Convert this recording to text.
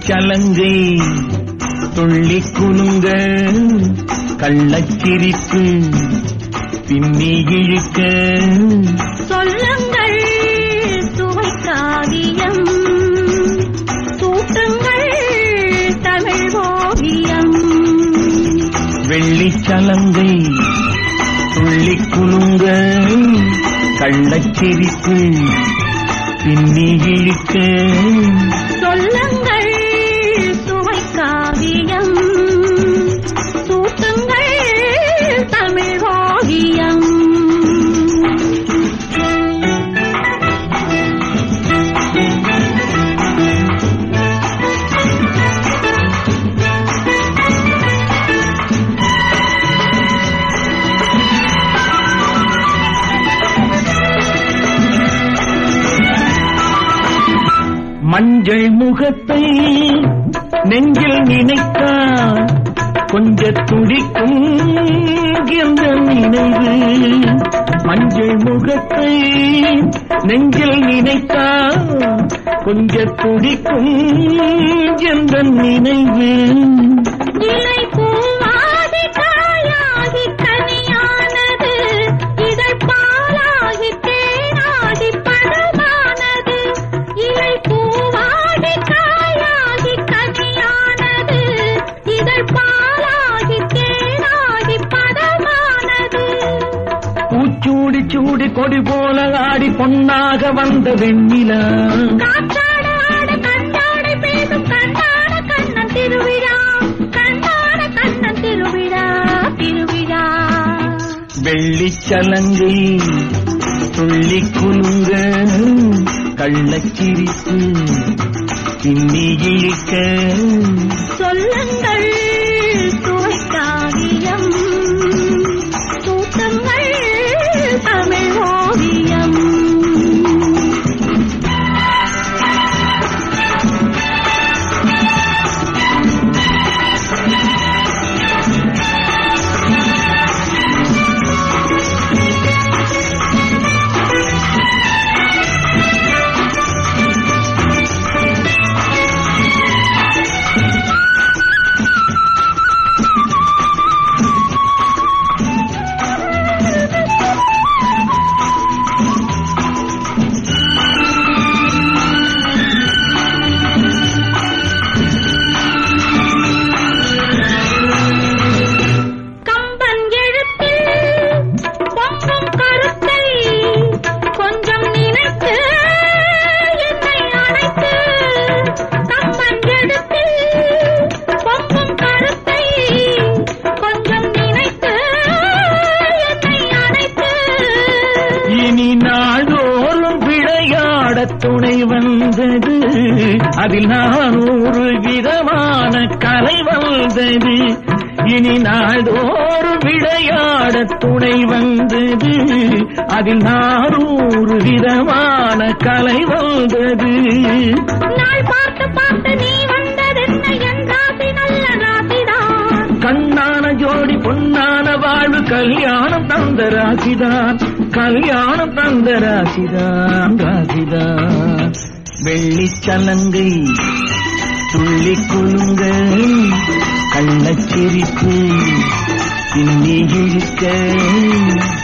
வெள்ளிச்சலங்கை துள்ளி குலுங்க கள்ளச்சிரிப்பு பின்னி இழுக்க சொல்லுங்கள் சுவை காவியம் சூட்டுங்கள் தமிழ் ஓவியம் வெள்ளிச்சலங்கை துள்ளி குலுங்க கள்ளச்சிரிப்பு பின்னி இழுக்க சொல்லுங்கள் சுவை காவியம் சூட்டுங்கள் தமிழ் ஓவியம் மஞ்சள் முகத்தை நெஞ்சில் நினைத்தால் கொஞ்ச துடிக்கும் என்ற நினைவு மஞ்சள் முகத்தை நெஞ்சில் நினைத்தால் கொஞ்ச துடிக்கும் என்ற நினைவு இலை பூவாகி காயாகி கனியானது இதழ் பாலாகி தேனாகி பழமானது இலை பூவாகி காயாகி கனியானது இதழ் பாலாகி தேனாகி பழமானது பூச்சூடி சூடி கொடி போல ஆடி பொன்னாக வந்த வெண்ணிலா காற்றாட ஆட கண்டாட பேசும் கண்டாட கண்ணன் திருவிழா கண்டாட கண்ணன் திருவிழா திருவிழா வெள்ளிச்சலங்கை துள்ளி குலுங்க கள்ளச்சிரிப்பு பின்னி இழுக்க சொல்லுங்கள் சுவை காவியம் சூட்டங்கள் தமிழ் ஓவியம் கம்பன் எழுத்தில் பொங்கும் கருத்தை கொஞ்சம் நினைத்து என்னை அணைத்து கம்பன் எழுத்தில் பொங்கும் கருத்தை கொஞ்சம் நினைத்து என்னை அணைத்து இனி நாள்தோறும் விளையாட துணை வந்தது அதில் நானூறு விதமான கலை வந்தது இனி நாள்தோறும் விளையாட துணை வந்தது அதில் நானூறு விதமான கலை வந்தது நாள் பார்த்து பார்த்து நீ வந்ததென்ன என் ராசி நல்ல ராசிதான் கண்ணான ஜோடி பொன்னான வாழ்வு கல்யாணம் தந்த ராசிதான் கல்யாணம் தந்த ராசிதான் ராசிதான் வெள்ளிச்சலங்கை துள்ளி குலுங்க கள்ளச்சிரிப்பு பின்னி இழுக்க